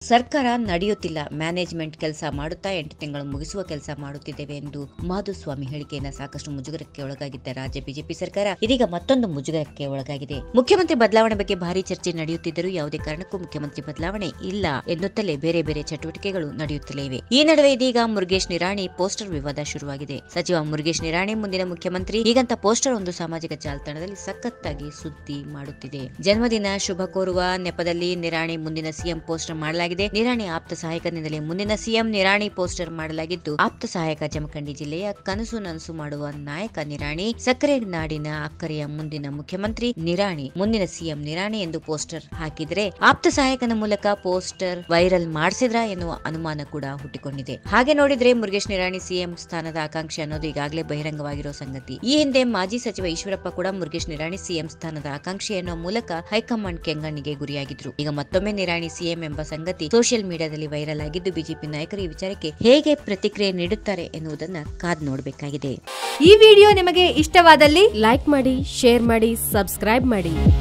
ಸರ್ಕಾರ ನಡೆಯುತ್ತಿಲ್ಲ ಮ್ಯಾನೇಜ್ಮೆಂಟ್ ಕೆಲಸ ಮಾಡುತ್ತಾ ಎಂಟು ತಿಂಗಳು ಮುಗಿಸುವ ಕೆಲಸ ಮಾಡುತ್ತಿದ್ದೇವೆ ಎಂದು ಮಾಧುಸ್ವಾಮಿ ಹೇಳಿಕೆಯಿಂದ ಸಾಕಷ್ಟು ಮುಜುಗರಕ್ಕೆ ಒಳಗಾಗಿದ್ದ ರಾಜ್ಯ ಬಿಜೆಪಿ ಸರ್ಕಾರ ಇದೀಗ ಮತ್ತೊಂದು ಮುಜುಗರಕ್ಕೆ ಒಳಗಾಗಿದೆ ಮುಖ್ಯಮಂತ್ರಿ ಬದಲಾವಣೆ ಬಗ್ಗೆ ಭಾರಿ ಚರ್ಚೆ ನಡೆಯುತ್ತಿದ್ದರೂ ಯಾವುದೇ ಕಾರಣಕ್ಕೂ ಮುಖ್ಯಮಂತ್ರಿ ಬದಲಾವಣೆ ಇಲ್ಲ ಎನ್ನುತ್ತಲೇ ಬೇರೆ ಬೇರೆ ಚಟುವಟಿಕೆಗಳು ನಡೆಯುತ್ತಲೇ ಇವೆ ಈ ನಡುವೆ ಇದೀಗ ಮುರುಗೇಶ್ ನಿರಾಣಿ ಪೋಸ್ಟರ್ ವಿವಾದ ಶುರುವಾಗಿದೆ ಸಚಿವ ಮುರುಗೇಶ್ ನಿರಾಣಿ ಮುಂದಿನ ಮುಖ್ಯಮಂತ್ರಿ ಹೀಗಂತ ಪೋಸ್ಟರ್ ಒಂದು ಸಾಮಾಜಿಕ ಜಾಲತಾಣದಲ್ಲಿ ಸಖತ್ತಾಗಿ ಸುದ್ದಿ ಮಾಡುತ್ತಿದೆ ಜನ್ಮದಿನ ಶುಭ ಕೋರುವ ನೆಪದಲ್ಲಿ ನಿರಾಣಿ ಮುಂದಿನ ಸಿಎಂ ಪೋಸ್ಟರ್ ಮಾಡಲಾಗಿದೆ ನಿರಾಣಿ ಆಪ್ತ ಸಹಾಯಕನಿಂದಲೇ ಮುಂದಿನ ಸಿಎಂ ನಿರಾಣಿ ಪೋಸ್ಟರ್ ಮಾಡಲಾಗಿದ್ದು ಆಪ್ತ ಸಹಾಯಕ ಜಮಖಂಡಿ ಜಿಲ್ಲೆಯ ಕನಸು ನನಸು ಮಾಡುವ ನಾಯಕ ನಿರಾಣಿ ಸಕ್ಕರೆ ನಾಡಿನ ಅಕ್ಕರೆಯ ಮುಂದಿನ ಮುಖ್ಯಮಂತ್ರಿ ನಿರಾಣಿ ಮುಂದಿನ ಸಿಎಂ ನಿರಾಣಿ ಎಂದು ಪೋಸ್ಟರ್ ಹಾಕಿದ್ರೆ ಆಪ್ತ ಸಹಾಯಕನ ಮೂಲಕ ಪೋಸ್ಟರ್ ವೈರಲ್ ಮಾಡಿಸಿದ್ರ ಎನ್ನುವ ಅನುಮಾನ ಕೂಡ ಹುಟ್ಟಿಕೊಂಡಿದೆ ಹಾಗೆ ನೋಡಿದ್ರೆ ಮುರುಗೇಶ್ ನಿರಾಣಿ ಸಿಎಂ ಸ್ಥಾನದ ಆಕಾಂಕ್ಷೆ ಅನ್ನೋದು ಈಗಾಗಲೇ ಬಹಿರಂಗವಾಗಿರೋ ಸಂಗತಿ ಈ ಹಿಂದೆ ಮಾಜಿ ಸಚಿವ ಈಶ್ವರಪ್ಪ ಕೂಡ ಮುರುಗೇಶ್ ನಿರಾಣಿ ಸಿಎಂ ಸ್ಥಾನದ ಆಕಾಂಕ್ಷೆ ಎನ್ನುವ ಮೂಲಕ ಹೈಕಮಾಂಡ್ ಕೆಂಗಣ್ಣಿಗೆ ಗುರಿಯಾಗಿದ್ರು ಈಗ ಮತ್ತೊಮ್ಮೆ ನಿರಾಣಿ ಸಿಎಂ ಎಂಬ ಸಂಗತಿ ಸೋಷಿಯಲ್ ಮೀಡಿಯಾದಲ್ಲಿ ವೈರಲ್ ಆಗಿದ್ದು ಬಿಜೆಪಿ ನಾಯಕರು ಈ ವಿಚಾರಕ್ಕೆ ಹೇಗೆ ಪ್ರತಿಕ್ರಿಯೆ ನೀಡುತ್ತಾರೆ ಎನ್ನುವುದನ್ನ ಕಾದ್ ನೋಡಬೇಕಾಗಿದೆ ಈ ವಿಡಿಯೋ ನಿಮಗೆ ಇಷ್ಟವಾದಲ್ಲಿ ಲೈಕ್ ಮಾಡಿ ಶೇರ್ ಮಾಡಿ ಸಬ್ಸ್ಕ್ರೈಬ್ ಮಾಡಿ